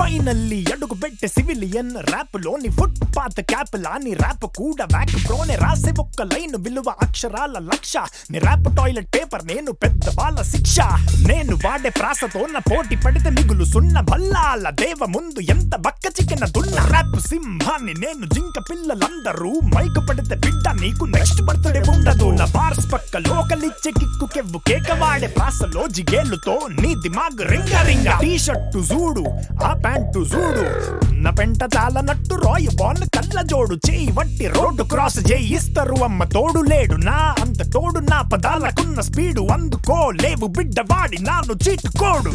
Finally అడుగు పెట్టే civilian rap లోని ఫుట్ పాత్ క్యాప్ లాని ర్యాప్ కూడా వ్యాక్ ప్రోనే రాసే ఒక్క లైన్ విలువ అక్షరాల లక్ష నీ ర్యాప్ టాయిలెట్ పేపర్ నేను పెద్ద బాల శిక్ష నేను వాడే ప్రాసతో నా పోటీ పడితే మిగులు సున్న భల్లాల దేవ ముందు ఎంత బక్క చికెన దున్న ర్యాప్ సింహాన్ని నేను జింక పిల్లలందరూ మైకు పడితే బిడ్డ నీకు నెక్స్ట్ బర్త్డే ఉండదు నా బార్స్ పక్క లోకలిచ్చే కిక్కు కెవ్వు కేక వాడే ప్రాసలో జిగేలుతో నీ దిమాగ్ రింగ రింగ టీ షర్టు చూడు ఆ ప్యాంటు చూడు నా పెంట చాలనట్టు రాయ్ బాన్ కళ్ళ జోడు చేయి వట్టి రోడ్డు క్రాస్ చేయిస్తారు అమ్మ తోడు లేడు నా అంత తోడు నా పదాలకున్న స్పీడు అందుకో లేవు బిడ్డ వాడి నాను చీటుకోడు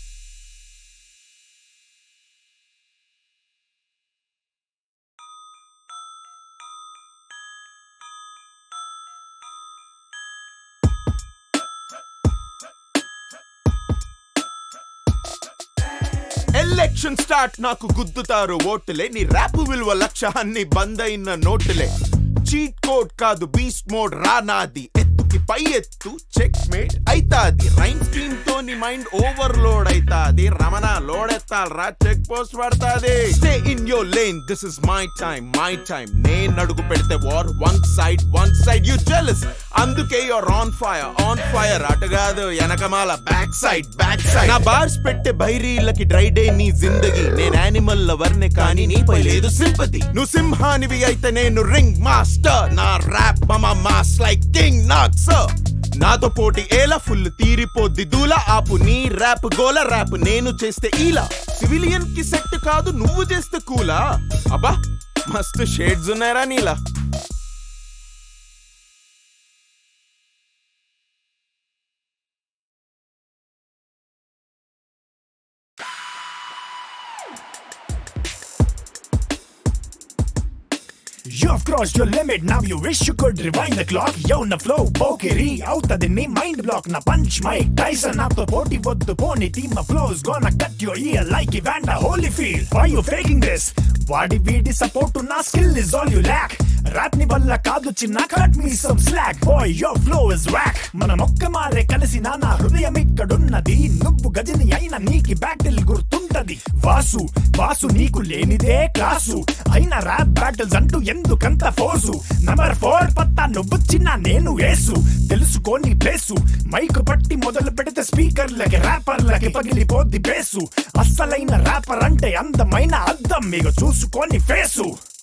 ఎలక్షన్ స్టార్ట్ నాకు గుద్దుతారు ఓటులే నీ ర్యాప్ విలువ లక్ష అన్ని బంద్ అయిన నోటులే చీట్ కోడ్ కాదు బీస్ట్ మోడ్ రానాది ఎత్తుకి పై ఎత్తు చెక్ మేట్ అయితాది రైన్ స్కీమ్ తో నీ మైండ్ ఓవర్లోడ్ అయితాది రమణ లోడ్ ఎత్తాలరా చెక్ పోస్ట్ పడతాది stay in your lane this is my time my time నేను అడుగు పెడితే war one side one side you jealous అందుకే your on fire on fire అటు కాదు వెనకమాల బ్యాక్ సైడ్ బ్యాక్ సైడ్ నా బార్స్ పెట్టే బైరీలకి డ్రై డే నీ జిందగీ నేను యానిమల్ లవర్నే కానీ నీపై లేదు సింపతి నువ్వు సింహానివి అయితే నేను రింగ్ మాస్టర్ నా ర్యాప్ మమ mass like king not sir నాతో పోటీ ఏలా ఫుల్ తీరిపోద్ది దూల ఆపు నీ ర్యాప్ గోల ర్యాప్ నేను చేస్తే ఈలా సివిలియన్ కి సెట్ కాదు నువ్వు చేస్తే కూలా అబ్బా మస్తు షేడ్స్ ఉన్నాయరా నీలా You've crossed your limit, now you wish you could rewind the clock. Yo, na flow, పోకిరి అవుతది నీ మైండ్ బ్లాక్ నా పంచ్ మైక్ టైసన్ నాతో పోటీ వద్దు పోనీ team flows gonna cut your ear like Evander Holyfield why you faking this వాడి వీడి సపోర్ట్ నా skill is all you lack rap ని వల్ల కాదు చిన్న cut me some slack boy your flow is wack మన మొక్క మారే కలిసి నా హృదయం ఇక్కడున్నది నువ్వు గజని అయిన నీకి బ్యాటిల్ గుర్తుంటది వాసు వాసు నీకు లేనిదే క్లాసు అయిన ర్యాప్ బ్యాటిల్స్ అంటూ ఎందుకంత ఫోర్సు నంబర్ ఫోర్ పత్తా నువ్వు చిన్న నేను వేసు తెలుసుకోని ప్లేసు మైక్ పట్టి మొదలు పెడితే స్పీకర్లకి ర్యాపర్లకి పగిలిపోద్ది బేసు అస్సలైన ర్యాపర్ అంటే అందమైన అద్దం మీకు చూసుకొని ఫేసు